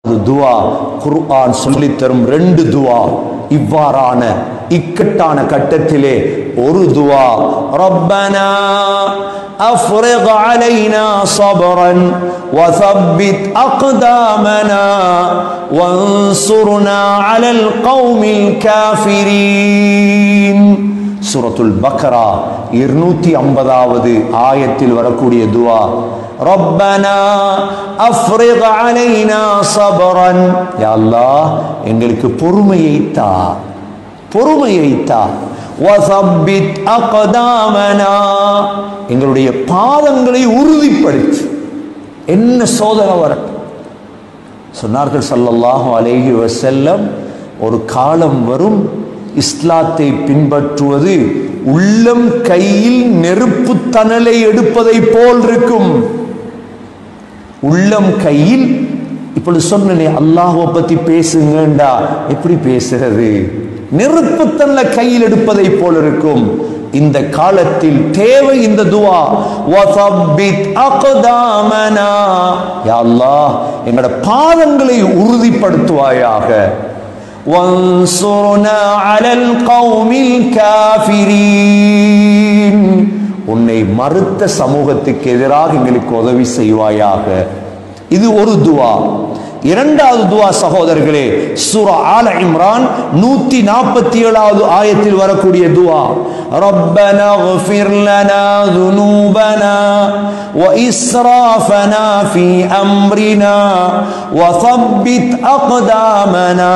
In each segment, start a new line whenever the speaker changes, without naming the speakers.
ஒரு துவா குர்ஆன் சொல்லித் தரும் ரெண்டு துவா இவ்வாறான இக்கட்டான கட்டத்திலே ஒரு துவா ரப்பனா أفرغ علينا صبرا وثبت أقدامنا وانصرنا على القوم الكافرين சூரத்துல் பக்ரா இருநூத்தி ஐம்பதாவது ஆயத்தில் வரக்கூடிய துவா ரப்பனா அஃப்ரிக் அலைனா சபரன் யா அல்லாஹ் எங்களுக்கு பொறுமையை தா பொறுமையை தா வசப்பித் அகதாமனா எங்களுடைய பாதங்களை உறுதிப்படுத்து என்ன சோதனை வரட்டும் சொன்னார்கள் ஸல்லல்லாஹு அலைஹி வஸல்லம் ஒரு காலம் வரும் இஸ்லாத்தை பின்பற்றுவது உள்ளம் கையில் நெருப்பு தணலை எடுப்பதை போல் இருக்கும் உள்ளம் கையில் இப்பொழுது சொன்னனே அல்லாஹ்வை பத்தி பேசுங்கண்டா எப்படி பேசுறது நெருப்பு தன்னை கையில் எடுப்பதை போல் இருக்கும் இந்த காலத்தில் தேவை இந்த துவா வசப்பித் அக்தாமனா யா அல்லாஹ் எங்களோட பாதங்களை உறுதிப்படுத்துவாயாக வன்சுர்னா அலல் கௌமில் காஃபிரீன் உன்னை மறுத்த சமூகத்துக்கு எதிராக எங்களுக்கு உதவி செய்வாயாக இது ஒரு துவா இரண்டாவது துவா சகோதரர்களே சூரா ஆல இம்ரான் நூத்தி நாற்பத்தி ஏழாவது ஆயத்தில் வரக்கூடிய துவா ربنا اغفر لنا ذنوبنا وإسرافنا في أمرنا وثبت أقدامنا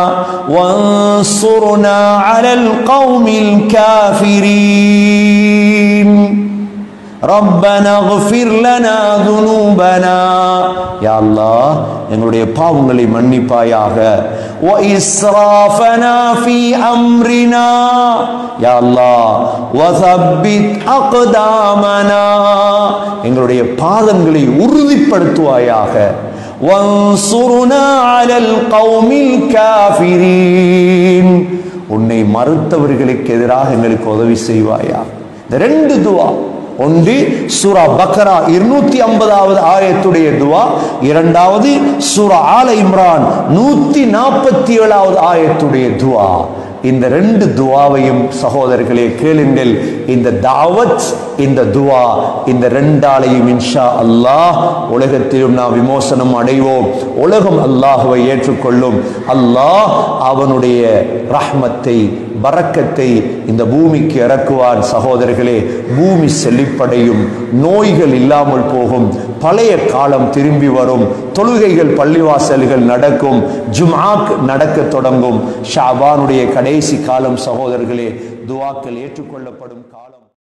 وانصرنا على القوم الكافرين ربنا اغفر لنا ذنوبنا يا الله எங்களுடைய பாவங்களை மன்னிப்பாயாக وإسرافنا في أمرنا يا الله وثبت أقدامنا எங்களுடைய பாதங்களை உறுதிப்படுத்துவாயாக وانصرنا على القوم الكافرين உன்னை மறுத்தவர்களுக்கு எதிராக எங்களுக்கு உதவி செய்வாயா இந்த ரெண்டு துவா ஒன்று சூரா பக்ரா இருநூத்தி ஐம்பதாவது ஆயத்துடைய துவா இரண்டாவது சூரா ஆல இம்ரான் நூத்தி நாற்பத்தி ஏழாவது ஆயத்துடைய துவா இந்த ரெண்டு துவாவையும் சகோதரர்களே கேளுங்கள் இந்த தாவத் இந்த துவா இந்த ரெண்டாலையும் இன்ஷா அல்லாஹ் உலகத்திலும் நாம் விமோசனம் அடைவோம் உலகம் அல்லாஹுவை ஏற்றுக்கொள்ளும் அல்லாஹ் அவனுடைய ரஹ்மத்தை பரக்கத்தை இந்த பூமிக்கு இறக்குவான் சகோதரர்களே பூமி செழிப்படையும் நோய்கள் இல்லாமல் போகும் பழைய காலம் திரும்பி வரும் தொழுகைகள் பள்ளிவாசல்கள் நடக்கும் ஜுமாக் நடக்க தொடங்கும் ஷாபானுடைய கடைசி காலம் சகோதரர்களே துவாக்கள் ஏற்றுக்கொள்ளப்படும் காலம்